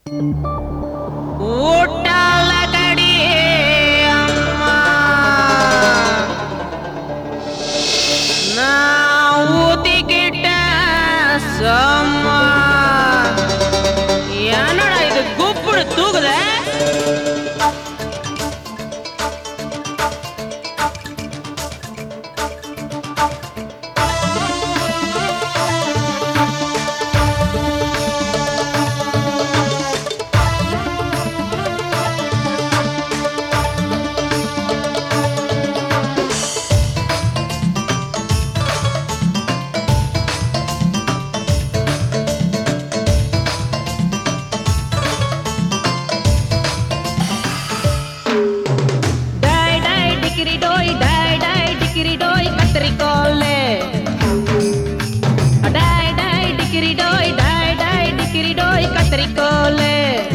ஊட்டாலகடி அம்மா நான் ஊத்திக்கிட்ட சம்மா என்னடா இது கூப்பிடு தூக்குத டை டை டிக்கிரி டோய் டை டை டிக்கிரி டோய் கத்திரிக்கோலே டை டை டிக்கிரி டோய் டை டை டிக்கிரி டோய் கத்திரிக்கோலே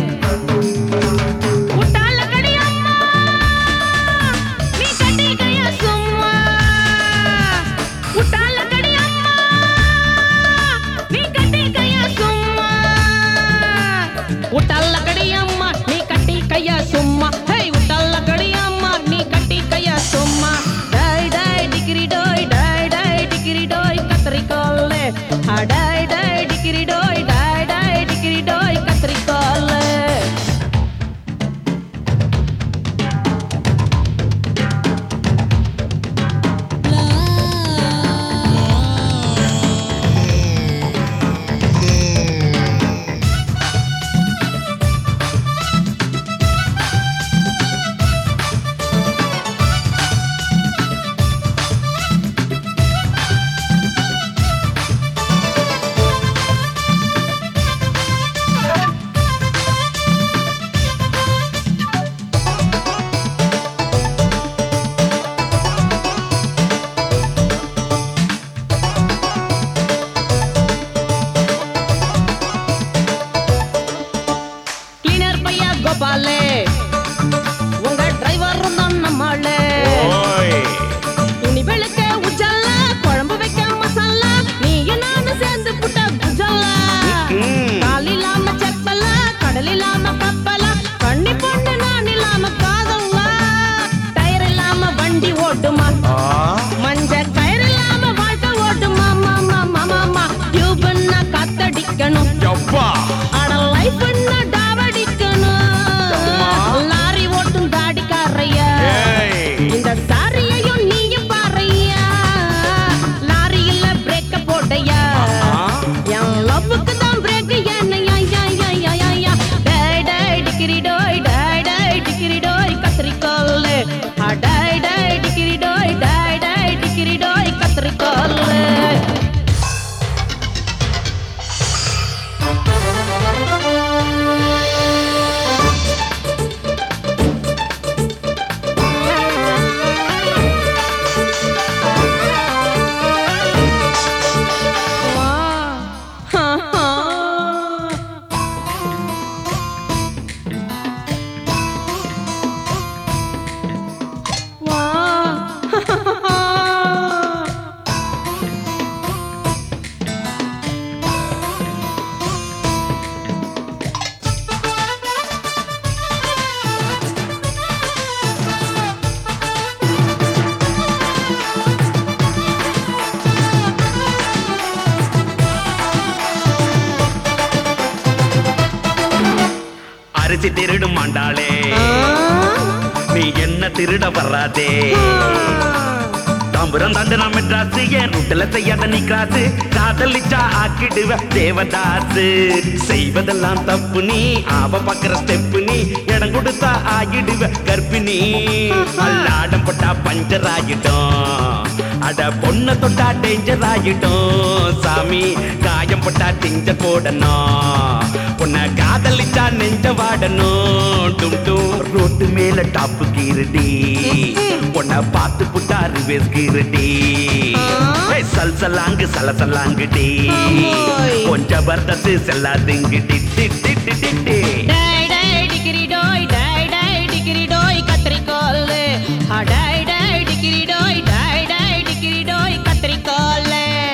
முட்டாள கடியம்மா நீ கட்டிக்கைய சும்மா முட்டாள கடியம்மா நீ கட்டிக்கைய சும்மா உட்டல்ல கடியம்மா நீ கட்டி கைய சும்மா ஹே உட்டல்ல கடியம்மா நீ கட்டி கைய சும்மா டை டை டிகிரி டோய் டை டை டிகிரி டோய் கத்திரிக்கோல்லே டை டை டிகிரி டோய் டை டை டிகிரி டோய் கத்திரிக்கோல்லே கிளீனர் பையா கோபாலே உங்க டிரைவர் தான் நம்மளே ஓய் துணி வெளுக்க உஜல்ல குழம்பு வைக்க மசாலா நீயும் நானும் சேர்ந்து புட்ட குஜல்ல ம். கால் இல்லாம செப்பல கடல் இல்லாம கப்பல கண்ணி பொண்ணு நான் இல்லாம காதல்ல டயர் இல்லாம வண்டி ஓட்டுமா ஆ மஞ்ச கயிறு இல்லாம வாழ்க்கை ஓட்டுமா மாமா மாமா டியூப்னா காத்தடிக்கணும் யப்பா அட லைஃப் டாவடிக்கணும் அம்மா. லாரி ஓட்டும் தாடிக்காரையா ஏய் இந்த சாரியையும் நீயும் பாறையா லாரியில பிரேக்க போட்டையா ஆ என் லவ்வுக்கு தான் பிரேக் என்னையா யா யா யா யா யா டை டை டிகிரி டோய் டை டை டிகிரி டோய் கத்திரிக்கோல் டை டை டிகிரி டோய் டை டை டிகிரி டோய் கத்திரிக்கோல் வா ஹா ஹா வா ஹா ஹா ஹா அரிசி திருடும் மாண்டாளே நீ என்ன திருட வராதே தாம்பரம் தாண்டனா மெட்ராஸ் என் ரூட்டுல செய்யாத நீ கிராஸ் காதலிச்சா ஆக்கிடுவ தேவதாசு செய்வதெல்லாம் தப்பு நீ ஆவ பாக்குற ஸ்டெப்பு நீ இடம் கொடுத்தா ஆகிடுவ கர்ப்பிணி அல்லாடம் போட்டா பஞ்சர் ஆகிட்டோம் அட பொண்ண தொட்டா டேஞ்சர் ஆகிட்டோம் சாமி காயம் போட்டா டிஞ்ச போடணும் உன்னை காதலிச்சா நெஞ்ச வாடணும் டும் டும் ரோட்டு மேல டாப்பு கீருடி உன்னை பார்த்து புட்டா ரிவேஸ் கீருடி ஏய், சல்சலாங்கு சலசலாங்குடி ஆமோய். கொஞ்சம் வர்த்தத்து செல்லாதுங்குடி டி டி டி டி டி டை டை டிகிரி டோய் டை டை டிகிரி டோய் கத்திரிக்கோல் டை டை டிகிரி டோய் டை டை டிகிரி டோய் கத்திரிக்கோல்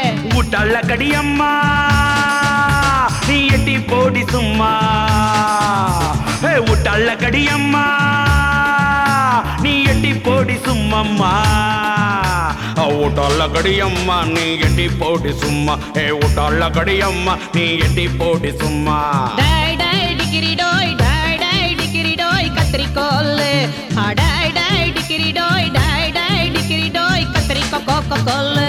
முட்டாள கடியம்மா நீ எட்டி போடி சும்மா விட்டாள கடியம்மா நீ எட்டி போடி சும்மம்மா விட்டாள கடியம்மா நீ எட்டி போடி சும்மா ஏ விட்டாள கடியம்மா நீ எட்டி போடி சும்மா டை டை டிகிரி டோய் டை டை டிகிரி டோய் கத்திரிக்கோல் டை டை டிகிரி டோய் டை டை டிகிரி டோய் கத்திரிக்கோ கோக்கோ கோல்